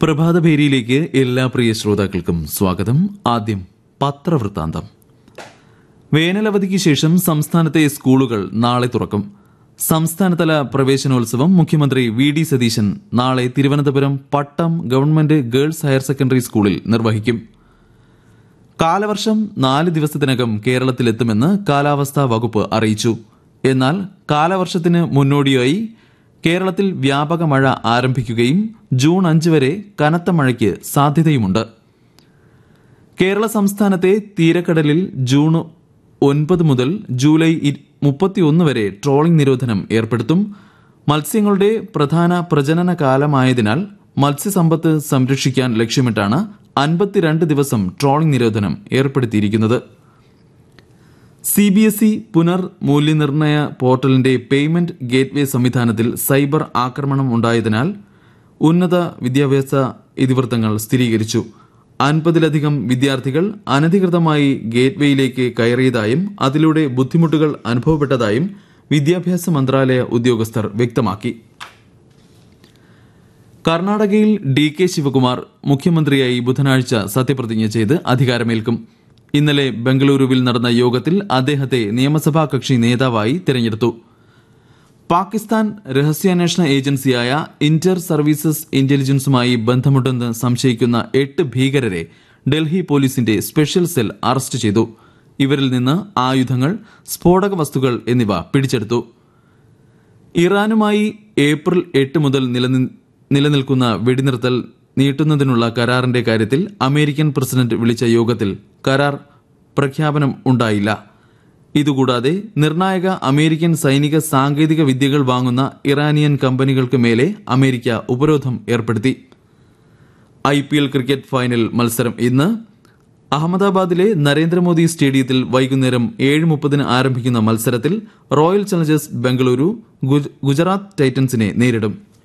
പ്രഭാതഭേരിയിലേക്ക് എല്ലാ പ്രിയ ശ്രോതാക്കൾക്കും സ്വാഗതം ആദ്യം പത്രവൃത്താന്തം വേനലവധിക്ക് ശേഷം സംസ്ഥാനത്തെ സ്കൂളുകൾ നാളെ തുറക്കും സംസ്ഥാനതല പ്രവേശനോത്സവം മുഖ്യമന്ത്രി വി ഡി സതീശൻ നാളെ Thiruvananthapuram Pattom government girls higher secondary സ്കൂളിൽ നിർവഹിക്കും കാലവർഷം നാല് ദിവസത്തിനകം കേരളത്തിലെത്തുമെന്ന് കാലാവസ്ഥാ വകുപ്പ് അറിയിച്ചു എന്നാൽ കാലവർഷത്തിന് മുന്നോടിയായി കേരളത്തിൽ വ്യാപക മഴ ആരംഭിക്കുകയും ജൂൺ അഞ്ച് വരെ കനത്ത മഴയ്ക്ക് സാധ്യതയുമുണ്ട് കേരള സംസ്ഥാനത്തെ തീരക്കടലിൽ ജൂൺ ഒൻപത് മുതൽ ജൂലൈ മുപ്പത്തിയൊന്ന് വരെ ട്രോളിംഗ് നിരോധനം ഏർപ്പെടുത്തും മത്സ്യങ്ങളുടെ പ്രധാന പ്രജനന കാലമായതിനാൽ മത്സ്യസമ്പത്ത് സംരക്ഷിക്കാൻ ലക്ഷ്യമിട്ടാണ് അൻപത്തിരണ്ട് ദിവസം ട്രോളിംഗ് നിരോധനം ഏർപ്പെടുത്തിയിരിക്കുന്നത് സി ബി എസ് ഇ പുനർ മൂല്യനിർണ്ണയ പോർട്ടലിന്റെ പേയ്മെന്റ് ഗേറ്റ്വേ സംവിധാനത്തിൽ സൈബർ ആക്രമണം ഉണ്ടായതിനാൽ ഉന്നത വിദ്യാഭ്യാസ ഇതിവൃത്തങ്ങൾ സ്ഥിരീകരിച്ചു അൻപതിലധികം വിദ്യാർത്ഥികൾ അനധികൃതമായി ഗേറ്റ്വേയിലേക്ക് കയറിയതായും അതിലൂടെ ബുദ്ധിമുട്ടുകൾ അനുഭവപ്പെട്ടതായും വിദ്യാഭ്യാസ മന്ത്രാലയ ഉദ്യോഗസ്ഥർ വ്യക്തമാക്കി കർണാടകയിൽ ഡി കെ ശിവകുമാർ മുഖ്യമന്ത്രിയായി ബുധനാഴ്ച സത്യപ്രതിജ്ഞ ചെയ്ത് അധികാരമേൽക്കും ഇന്നലെ ബംഗളൂരുവിൽ നടന്ന യോഗത്തിൽ അദ്ദേഹത്തെ നിയമസഭാ കക്ഷി നേതാവായി തിരഞ്ഞെടുത്തു പാകിസ്ഥാൻ രഹസ്യാന്വേഷണ ഏജൻസിയായ ഇന്റർ സർവീസസ് ഇന്റലിജൻസുമായി ബന്ധമുണ്ടെന്ന് സംശയിക്കുന്ന എട്ട് ഭീകരരെ ഡൽഹി പോലീസിന്റെ സ്പെഷ്യൽ സെൽ അറസ്റ്റ് ചെയ്തു ഇവരിൽ നിന്ന് ആയുധങ്ങൾ സ്ഫോടക വസ്തുക്കൾ എന്നിവ പിടിച്ചെടുത്തു ഇറാനുമായി ഏപ്രിൽ എട്ട് മുതൽ നിലനി- നിലനിൽക്കുന്ന വെടിനിർത്തൽ നീട്ടുന്നതിനുള്ള കരാറിന്റെ കാര്യത്തിൽ അമേരിക്കൻ പ്രസിഡന്റ് വിളിച്ച യോഗത്തിൽ കരാർ പ്രഖ്യാപനം ഉണ്ടായില്ല ഇതുകൂടാതെ നിർണായക അമേരിക്കൻ സൈനിക സാങ്കേതിക വിദ്യകൾ വാങ്ങുന്ന ഇറാനിയൻ കമ്പനികൾക്ക് മേലെ അമേരിക്ക ഉപരോധം ഏർപ്പെടുത്തി I P L cricket final മത്സരം ഇന്ന് അഹമ്മദാബാദിലെ നരേന്ദ്രമോദി സ്റ്റേഡിയത്തിൽ വൈകുന്നേരം ഏഴ് മുപ്പതിന് ആരംഭിക്കുന്ന മത്സരത്തിൽ റോയൽ ചലഞ്ചേഴ്സ് ബംഗളൂരു ഗുജ- ഗുജറാത്ത് ടൈറ്റൻസിനെ നേരിടും